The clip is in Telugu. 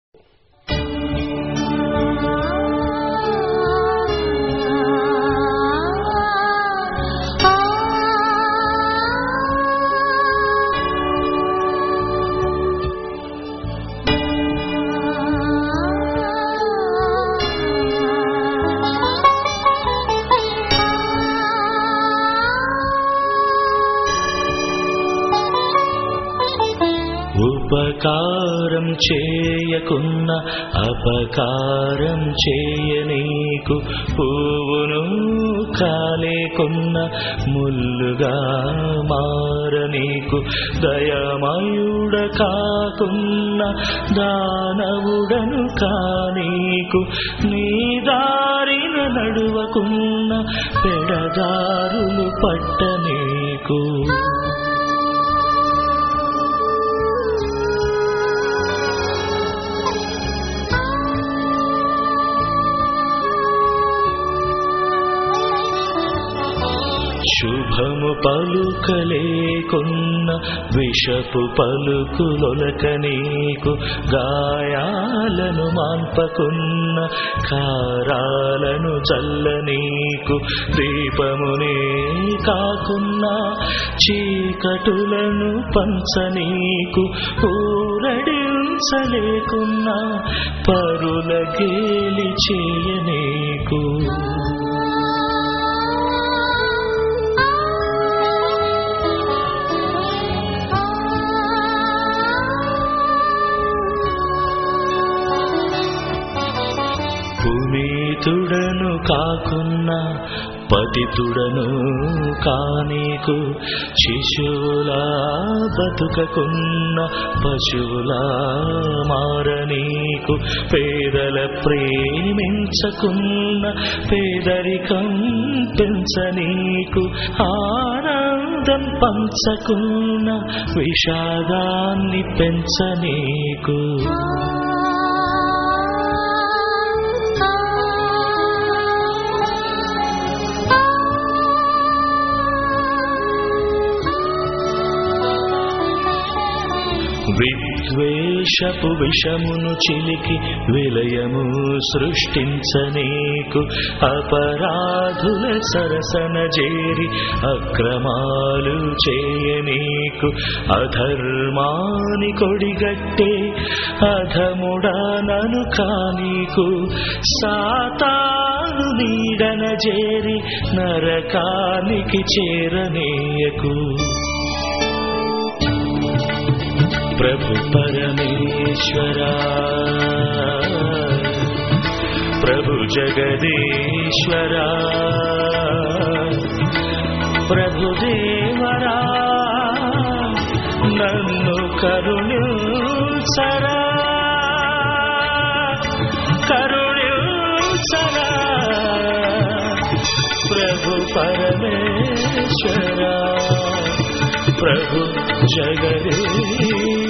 ఉపకారం చేయకున్న అపకారం చేయనీకు పువ్వును కాలేకున్న ముల్లుగా మారనీకు దయమయుడ కాకున్న దానవుడను కానీకు నీ దారిన నడువకున్న పెడదారులు పట్టనీకు శుభము పలుకలేకున్న విషపు పలుకులొలక నీకు గాయాలను మాన్పకున్న కారాలను చల్ల నీకు దీపమునే కాకున్న చీకటులను పంచ నీకు ఊరడించలేకున్న పరుల గేలి చేయనీకు పునీతుడను కాకున్న పతితుడను కానీకు శిశువులా బతుకకున్న పశువులా మారనీకు పేదల ప్రేమించకున్న పేదరికం పెంచనీకు ఆనందం పంచకున్న విషాదాన్ని పెంచనీకు విద్వేషపు విషమును చిలికి విలయము సృష్టించనీకు అపరాధుల సరసన చేరి అక్రమాలు చేయనీకు అధర్మాని కొడిగట్టే అధముడానను కానీకు సాతాను నీడన చేరి నరకానికి చేరనీయకు ప్రభు పరమేశ్వరా ప్రభు జగదీశ్వరా ప్రభుదేవరా నన్ను కరుణించరా కరుణించరా ప్రభు పరమేశ్వరా ప్రభు జగదీశ్వరా